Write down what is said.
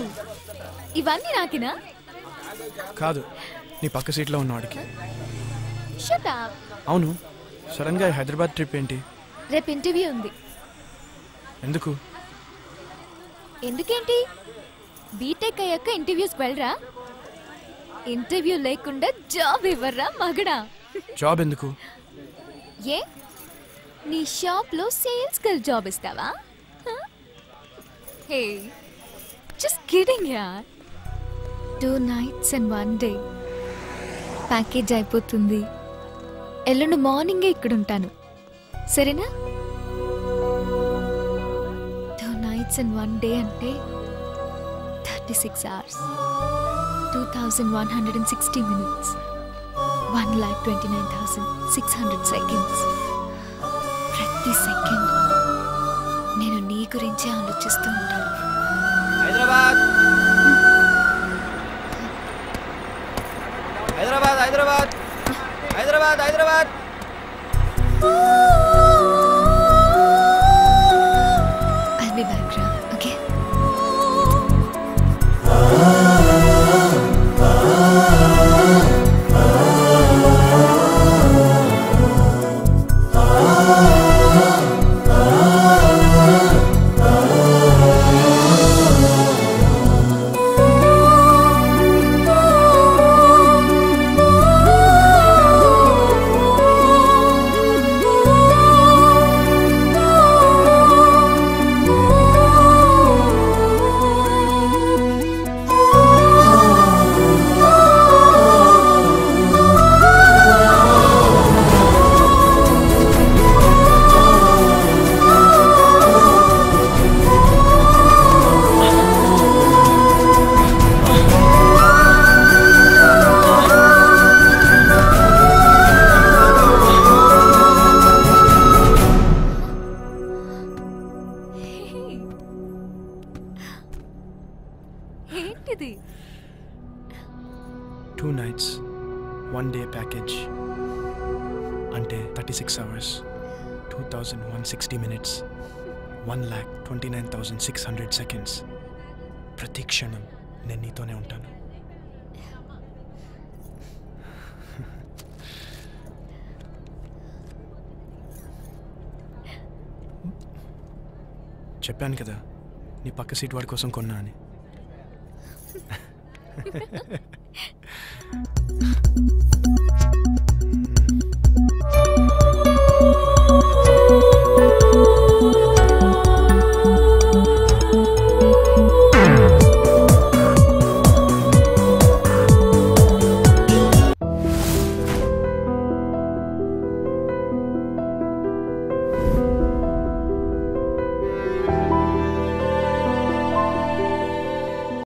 ఇవన్నీ నాకినా కాదు నీ పక్క సీట్లో ఉన్నవాడికి షట్ అవును సడన్గా ఈ హైదరాబాద్ ట్రిప్ ఏంటి రేపు ఇంటర్వ్యూ ఉంది ఎందుకు ఎందుకేంటి బీటెక్ అయ్యాక ఇంటర్వ్యూస్కి వెళ్ళరా ఇంటర్వ్యూ లేకుండా జాబ్ ఇవ్వర్రా మగడా జాబ్ ఎందుకు ఏ నీ షాప్లో సేల్స్ గర్ల్ జాబ్ ఇస్తావా హే జస్ట్ కిడింగ్ యార్ two nights and one day package అయిపోతుంది ఎల్లుండి మార్నింగే ఇక్కడ ఉంటాను సరేనా two nights and one day అంటే thirty six hours two thousand one hundred and sixty minutes one lakh twenty nine thousand six hundred seconds ప్రతి second నేను నీ గురించి ఆలోచిస్తూ ఉంటాను Hyderabad Hyderabad Hyderabad Hyderabad Hyderabad I'll be back, Ra. Okay? ఏంటిది two nights one day package అంటే thirty six hours two thousand one sixty minutes one lakh twenty nine thousand six hundred seconds ప్రతి క్షణం నేను నీతోనే ఉంటాను చెప్పాను కదా నీ పక్క సీట్ వాడి కోసం కొన్నా అని